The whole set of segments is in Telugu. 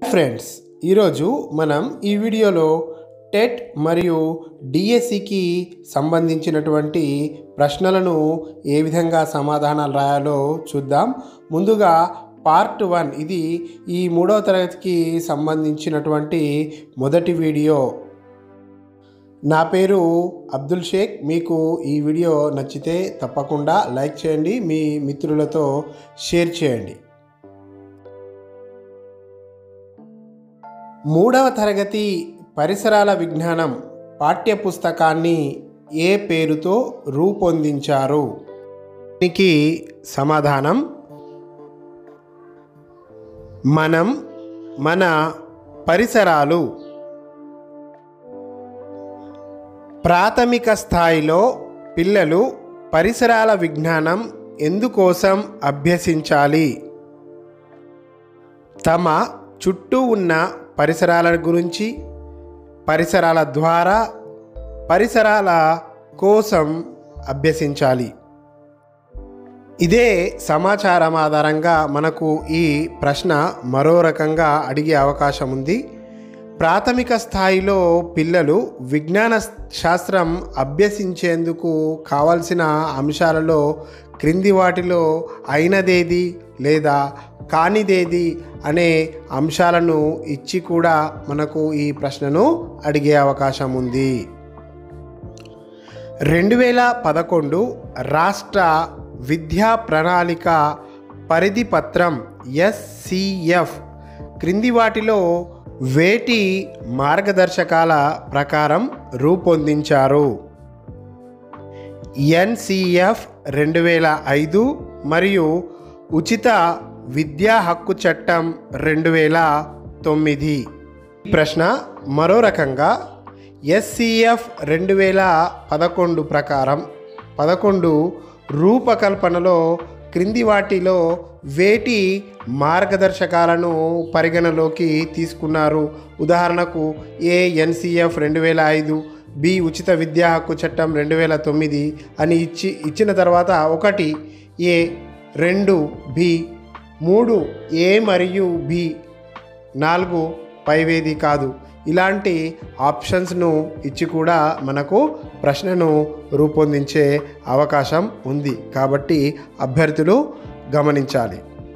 ఫ్రెండ్స్ ఈరోజు మనం ఈ వీడియోలో టెట్ మరియు డిఎస్సికి సంబంధించినటువంటి ప్రశ్నలను ఏ విధంగా సమాధానాలు రాయాలో చూద్దాం ముందుగా పార్ట్ వన్ ఇది ఈ మూడవ తరగతికి సంబంధించినటువంటి మొదటి వీడియో నా పేరు అబ్దుల్ షేక్ మీకు ఈ వీడియో నచ్చితే తప్పకుండా లైక్ చేయండి మీ మిత్రులతో షేర్ చేయండి మూడవ తరగతి పరిసరాల విజ్ఞానం పాఠ్యపుస్తకాన్ని ఏ పేరుతో రూపొందించారు దీనికి సమాధానం మనం మన పరిసరాలు ప్రాథమిక స్థాయిలో పిల్లలు పరిసరాల విజ్ఞానం ఎందుకోసం అభ్యసించాలి తమ చుట్టూ ఉన్న పరిసరాల గురించి పరిసరాల ద్వారా పరిసరాల కోసం అభ్యసించాలి ఇదే సమాచారం ఆధారంగా మనకు ఈ ప్రశ్న మరో రకంగా అడిగే అవకాశం ఉంది ప్రాథమిక స్థాయిలో పిల్లలు విజ్ఞాన శాస్త్రం అభ్యసించేందుకు కావలసిన అంశాలలో క్రింది వాటిలో అయినదేది లేదా కానిదేది అనే అంశాలను ఇచ్చి కూడా మనకు ఈ ప్రశ్నను అడిగే అవకాశం ఉంది రెండు వేల పదకొండు రాష్ట్ర విద్యా ప్రణాళిక పరిధి పత్రం ఎస్సిఎఫ్ క్రింది వాటిలో వేటి మార్గదర్శకాల ప్రకారం రూపొందించారు ఎన్సిఎఫ్ రెండు వేల ఐదు మరియు ఉచిత విద్యా హక్కు చట్టం రెండు వేల తొమ్మిది ఈ ప్రశ్న మరో రకంగా ఎస్సిఎఫ్ రెండు వేల పదకొండు ప్రకారం పదకొండు రూపకల్పనలో క్రింది వాటిలో వేటి మార్గదర్శకాలను పరిగణలోకి తీసుకున్నారు ఉదాహరణకు ఏ ఎన్సిఎఫ్ రెండు వేల ఐదు బి ఉచిత విద్యా హక్కు చట్టం రెండు వేల తొమ్మిది అని ఇచ్చి ఇచ్చిన తర్వాత ఒకటి ఏ రెండు బి మూడు ఏ మరియు బి నాలుగు పైవేది కాదు ఇలాంటి ఆప్షన్స్ను ఇచ్చి కూడా మనకు ప్రశ్నను రూపొందించే అవకాశం ఉంది కాబట్టి అభ్యర్థులు గమనించాలి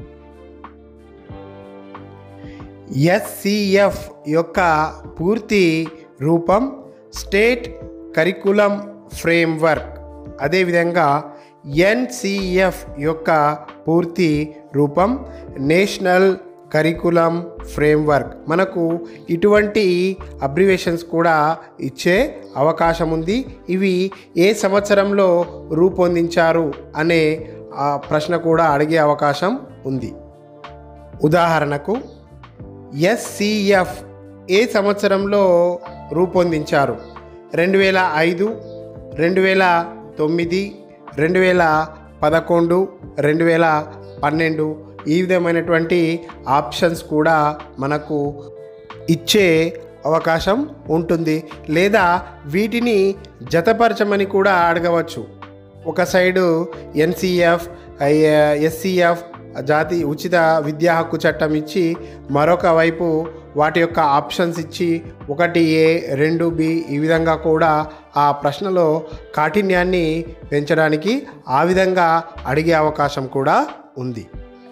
ఎస్సిఎఫ్ యొక్క పూర్తి రూపం స్టేట్ కరికులం ఫ్రేమ్వర్క్ అదేవిధంగా ఎన్సిఎఫ్ యొక్క పూర్తి రూపం నేషనల్ కరికులం ఫ్రేమ్వర్క్ మనకు ఇటువంటి అబ్రివేషన్స్ కూడా ఇచ్చే అవకాశం ఉంది ఇవి ఏ సంవత్సరంలో రూపొందించారు అనే ఆ ప్రశ్న కూడా అడిగే అవకాశం ఉంది ఉదాహరణకు ఎస్సిఎఫ్ ఏ సంవత్సరంలో రూపొందించారు రెండు వేల ఐదు రెండు వేల తొమ్మిది రెండు వేల పదకొండు రెండు వేల పన్నెండు ఈ విధమైనటువంటి ఆప్షన్స్ కూడా మనకు ఇచ్చే అవకాశం ఉంటుంది లేదా వీటిని జతపరచమని కూడా అడగవచ్చు ఒక సైడు ఎన్సిఎఫ్ ఎస్సిఎఫ్ జాతి ఉచిత విద్యా హక్కు చట్టం ఇచ్చి మరొక వైపు వాటి యొక్క ఆప్షన్స్ ఇచ్చి ఒకటి ఏ రెండు బి ఈ విధంగా కూడా ఆ ప్రశ్నలో కాఠిన్యాన్ని పెంచడానికి ఆ విధంగా అడిగే అవకాశం కూడా ఉంది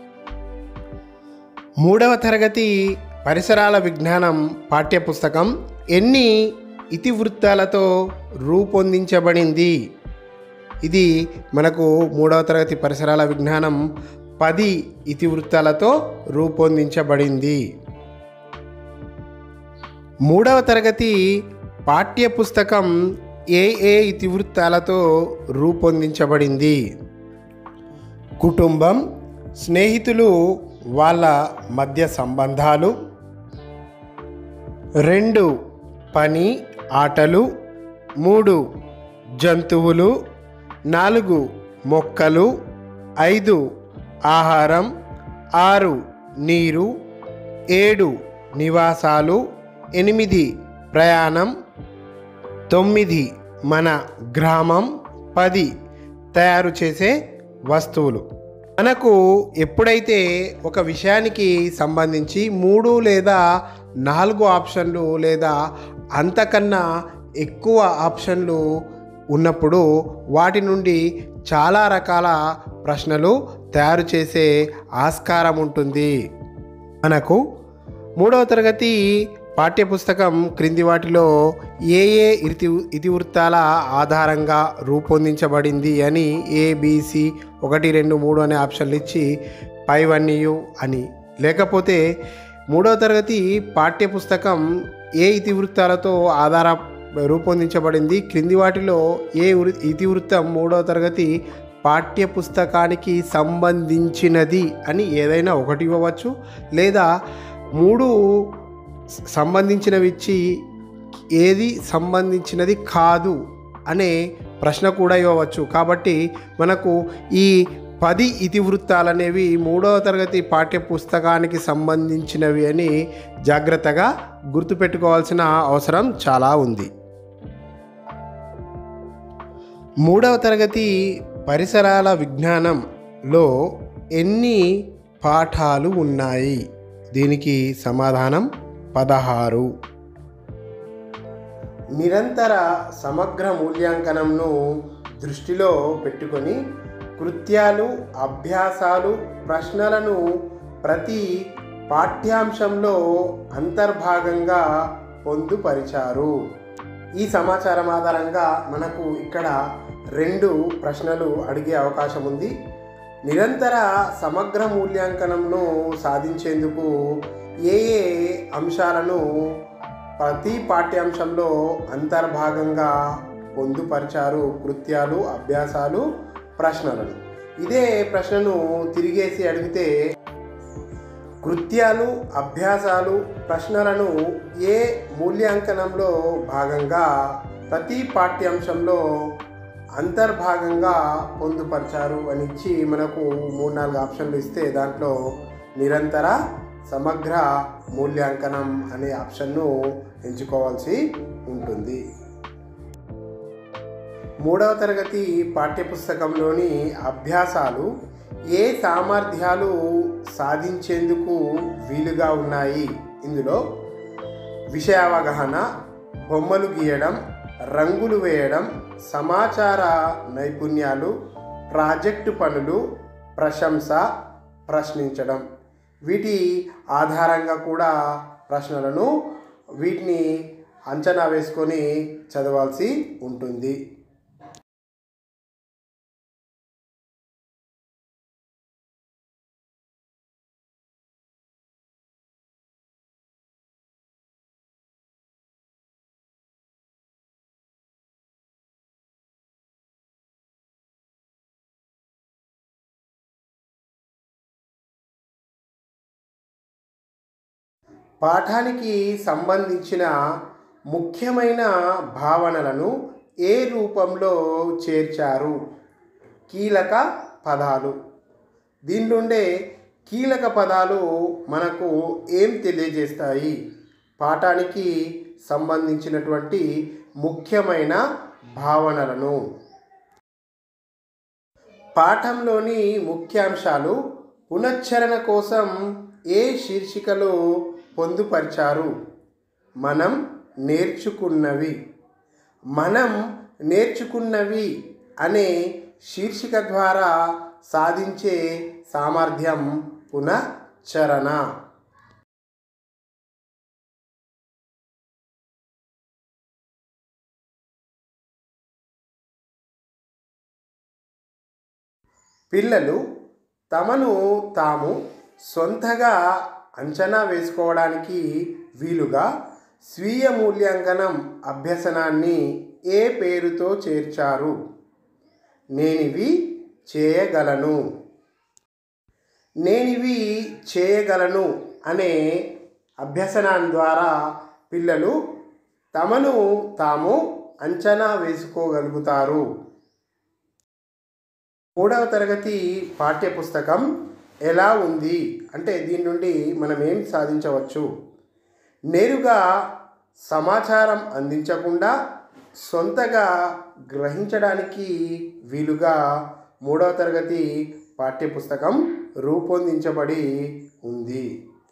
మూడవ తరగతి పరిసరాల విజ్ఞానం పాఠ్యపుస్తకం ఎన్ని ఇతివృత్తాలతో రూపొందించబడింది ఇది మనకు మూడవ తరగతి పరిసరాల విజ్ఞానం పది ఇతివృత్తాలతో రూపొందించబడింది మూడవ తరగతి పాఠ్యపుస్తకం ఏ ఏ ఇతివృత్తాలతో రూపొందించబడింది కుటుంబం స్నేహితులు వాళ్ళ మధ్య సంబంధాలు రెండు పని ఆటలు మూడు జంతువులు నాలుగు మొక్కలు ఐదు ఆహారం ఆరు నీరు ఏడు నివాసాలు ఎనిమిది ప్రయాణం తొమ్మిది మన గ్రామం పది తయారు చేసే వస్తువులు మనకు ఎప్పుడైతే ఒక విషయానికి సంబంధించి మూడు లేదా నాలుగు ఆప్షన్లు లేదా అంతకన్నా ఎక్కువ ఆప్షన్లు ఉన్నప్పుడు వాటి నుండి చాలా రకాల ప్రశ్నలు తయారు చేసే ఆస్కారం ఉంటుంది మనకు మూడవ తరగతి పాఠ్యపుస్తకం క్రింది వాటిలో ఏ ఏ ఇతి ఇతివృత్తాల ఆధారంగా రూపొందించబడింది అని ఏబిసి ఒకటి రెండు మూడు అనే ఆప్షన్లు ఇచ్చి పైవన్నీయు అని లేకపోతే మూడవ తరగతి పాఠ్యపుస్తకం ఏ ఇతివృత్తాలతో ఆధార రూపొందించబడింది క్రింది వాటిలో ఏ వృ- ఇతివృత్తం మూడవ తరగతి పాఠ్యపుస్తకానికి సంబంధించినది అని ఏదైనా ఒకటి ఇవ్వవచ్చు లేదా మూడు స- సంబంధించినవి ఇచ్చి ఏది సంబంధించినది కాదు అనే ప్రశ్న కూడా ఇవ్వవచ్చు కాబట్టి మనకు ఈ పది ఇతివృత్తాలనేవి మూడవ తరగతి పాఠ్య పుస్తకానికి సంబంధించినవి అని జాగ్రత్తగా గుర్తుపెట్టుకోవాల్సిన అవసరం చాలా ఉంది మూడవ తరగతి పరిసరాల విజ్ఞానంలో ఎన్ని పాఠాలు ఉన్నాయి దీనికి సమాధానం పదహారు నిరంతర సమగ్ర మూల్యాంకనంను దృష్టిలో పెట్టుకొని కృత్యాలు అభ్యాసాలు ప్రశ్నలను ప్రతి పాఠ్యాంశంలో అంతర్భాగంగా పొందుపరిచారు ఈ సమాచారం ఆధారంగా మనకు ఇక్కడ రెండు ప్రశ్నలు అడిగే అవకాశం ఉంది నిరంతర సమగ్ర మూల్యాంకనంను సాధించేందుకు ఏ ఏ అంశాలను ప్రతి పాఠ్యాంశంలో అంతర్భాగంగా పొందుపరిచారు కృత్యాలు అభ్యాసాలు ప్రశ్నలను ఇదే ప్రశ్నను తిరిగేసి అడిగితే కృత్యాలు అభ్యాసాలు ప్రశ్నలను ఏ మూల్యాంకనంలో భాగంగా ప్రతి పాఠ్యాంశంలో అంతర్భాగంగా పొందుపరిచారు అని ఇచ్చి మనకు మూడు నాలుగు ఆప్షన్లు ఇస్తే దాంట్లో నిరంతర సమగ్ర మూల్యాంకనం అనే ఆప్షన్ను ఎంచుకోవాల్సి ఉంటుంది మూడవ తరగతి పాఠ్యపుస్తకంలోని అభ్యాసాలు ఏ సామర్థ్యాలు సాధించేందుకు వీలుగా ఉన్నాయి ఇందులో విషయావగాహన బొమ్మలు గీయడం రంగులు వేయడం సమాచార నైపుణ్యాలు ప్రాజెక్టు పనులు ప్రశంస ప్రశ్నించడం వీటి ఆధారంగా కూడా ప్రశ్నలను వీటిని అంచనా వేసుకొని చదవాల్సి ఉంటుంది పాఠానికి సంబంధించిన ముఖ్యమైన భావనలను ఏ రూపంలో చేర్చారు కీలక పదాలు దీని నుండే కీలక పదాలు మనకు ఏం తెలియజేస్తాయి పాఠానికి సంబంధించినటువంటి ముఖ్యమైన భావనలను పాఠంలోని ముఖ్యాంశాలు పునశ్చరణ కోసం ఏ శీర్షికలో పొందుపరిచారు మనం నేర్చుకున్నవి మనం నేర్చుకున్నవి అనే శీర్షిక ద్వారా సాధించే సామర్థ్యం పునశ్చరణ పిల్లలు తమను తాము సొంతగా అంచనా వేసుకోవడానికి వీలుగా స్వీయ మూల్యాంకనం అభ్యసనాన్ని ఏ పేరుతో చేర్చారు నేనివి చేయగలను నేనివి చేయగలను అనే అభ్యసనం ద్వారా పిల్లలు తమను తాము అంచనా వేసుకోగలుగుతారు మూడవ తరగతి పాఠ్యపుస్తకం ఎలా ఉంది అంటే దీని నుండి మనం ఏం సాధించవచ్చు నేరుగా సమాచారం అందించకుండా సొంతగా గ్రహించడానికి వీలుగా మూడవ తరగతి పాఠ్యపుస్తకం రూపొందించబడి ఉంది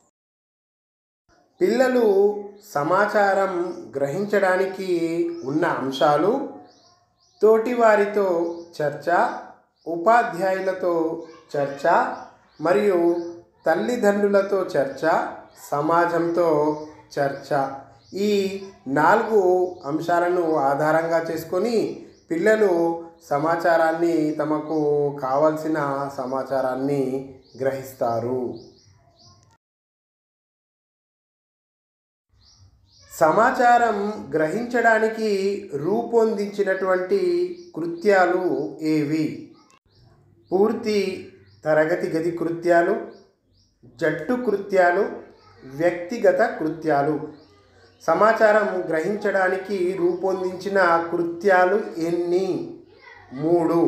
పిల్లలు సమాచారం గ్రహించడానికి ఉన్న అంశాలు తోటివారితో చర్చ ఉపాధ్యాయులతో చర్చ మరియు తల్లిదండ్రులతో చర్చ సమాజంతో చర్చ ఈ నాలుగు అంశాలను ఆధారంగా చేసుకొని పిల్లలు సమాచారాన్ని తమకు కావలసిన సమాచారాన్ని గ్రహిస్తారు సమాచారం గ్రహించడానికి రూపొందించినటువంటి కృత్యాలు ఏవి పూర్తి తరగతి గది కృత్యాలు జట్టు కృత్యాలు వ్యక్తిగత కృత్యాలు సమాచారం గ్రహించడానికి రూపొందించిన కృత్యాలు ఎన్ని మూడు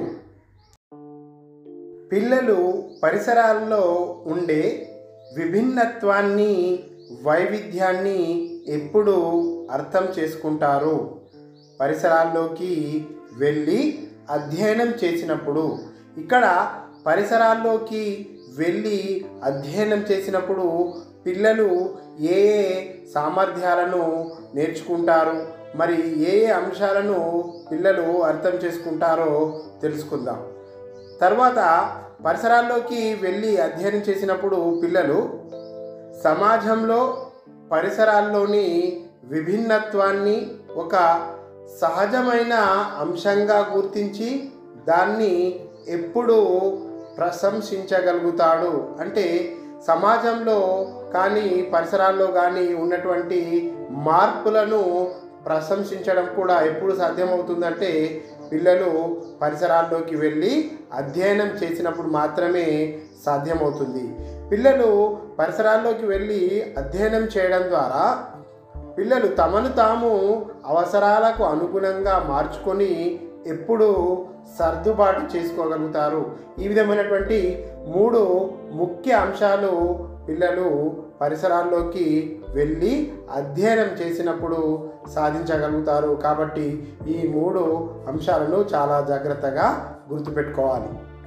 పిల్లలు పరిసరాల్లో ఉండే విభిన్నత్వాన్ని వైవిధ్యాన్ని ఎప్పుడు అర్థం చేసుకుంటారు పరిసరాల్లోకి వెళ్ళి అధ్యయనం చేసినప్పుడు ఇక్కడ పరిసరాల్లోకి వెళ్ళి అధ్యయనం చేసినప్పుడు పిల్లలు ఏ ఏ సామర్థ్యాలను నేర్చుకుంటారు మరి ఏ ఏ అంశాలను పిల్లలు అర్థం చేసుకుంటారో తెలుసుకుందాం తర్వాత పరిసరాల్లోకి వెళ్ళి అధ్యయనం చేసినప్పుడు పిల్లలు సమాజంలో పరిసరాల్లోని విభిన్నత్వాన్ని ఒక సహజమైన అంశంగా గుర్తించి దాన్ని ఎప్పుడు ప్రశంసించగలుగుతాడు అంటే సమాజంలో కానీ పరిసరాల్లో కానీ ఉన్నటువంటి మార్పులను ప్రశంసించడం కూడా ఎప్పుడు సాధ్యమవుతుందంటే పిల్లలు పరిసరాల్లోకి వెళ్ళి అధ్యయనం చేసినప్పుడు మాత్రమే సాధ్యమవుతుంది పిల్లలు పరిసరాల్లోకి వెళ్ళి అధ్యయనం చేయడం ద్వారా పిల్లలు తమను తాము అవసరాలకు అనుగుణంగా మార్చుకొని ఎప్పుడు సర్దుబాటు చేసుకోగలుగుతారు ఈ విధమైనటువంటి మూడు ముఖ్య అంశాలు పిల్లలు పరిసరాల్లోకి వెళ్ళి అధ్యయనం చేసినప్పుడు సాధించగలుగుతారు కాబట్టి ఈ మూడు అంశాలను చాలా జాగ్రత్తగా గుర్తుపెట్టుకోవాలి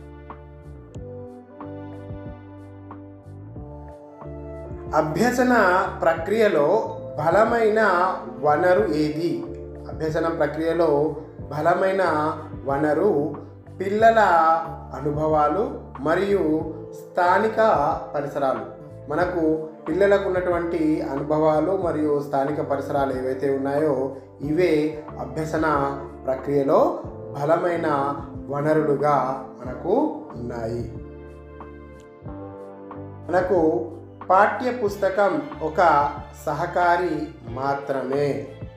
అభ్యసన ప్రక్రియలో బలమైన వనరు ఏది అభ్యసన ప్రక్రియలో బలమైన వనరు పిల్లల అనుభవాలు మరియు స్థానిక పరిసరాలు మనకు పిల్లలకు ఉన్నటువంటి అనుభవాలు మరియు స్థానిక పరిసరాలు ఏవైతే ఉన్నాయో ఇవే అభ్యసన ప్రక్రియలో బలమైన వనరులుగా మనకు ఉన్నాయి మనకు పాఠ్య పుస్తకం ఒక సహకారి మాత్రమే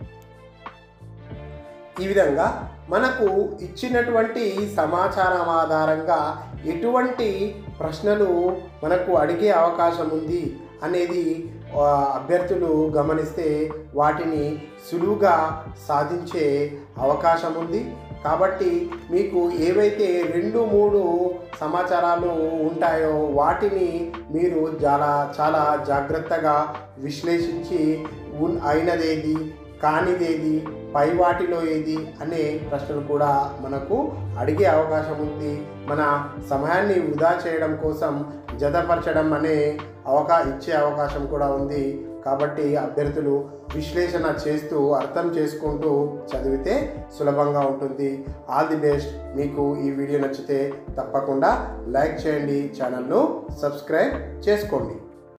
ఈ విధంగా మనకు ఇచ్చినటువంటి సమాచారం ఆధారంగా ఎటువంటి ప్రశ్నలు మనకు అడిగే అవకాశం ఉంది అనేది ఆ, అభ్యర్థులు గమనిస్తే వాటిని సులువుగా సాధించే అవకాశం ఉంది కాబట్టి మీకు ఏవైతే రెండు మూడు సమాచారాలు ఉంటాయో వాటిని మీరు చాలా చాలా జాగ్రత్తగా విశ్లేషించి ఉన్ అయినదేది కానిదేది పై వాటిలో ఏది అనే ప్రశ్నలు కూడా మనకు అడిగే అవకాశం ఉంది మన సమయాన్ని వృధా చేయడం కోసం జతపరచడం అనే అవకా ఇచ్చే అవకాశం కూడా ఉంది కాబట్టి అభ్యర్థులు విశ్లేషణ చేస్తూ అర్థం చేసుకుంటూ చదివితే సులభంగా ఉంటుంది ఆల్ ది బెస్ట్ మీకు ఈ వీడియో నచ్చితే తప్పకుండా లైక్ చేయండి ఛానల్ను సబ్స్క్రైబ్ చేసుకోండి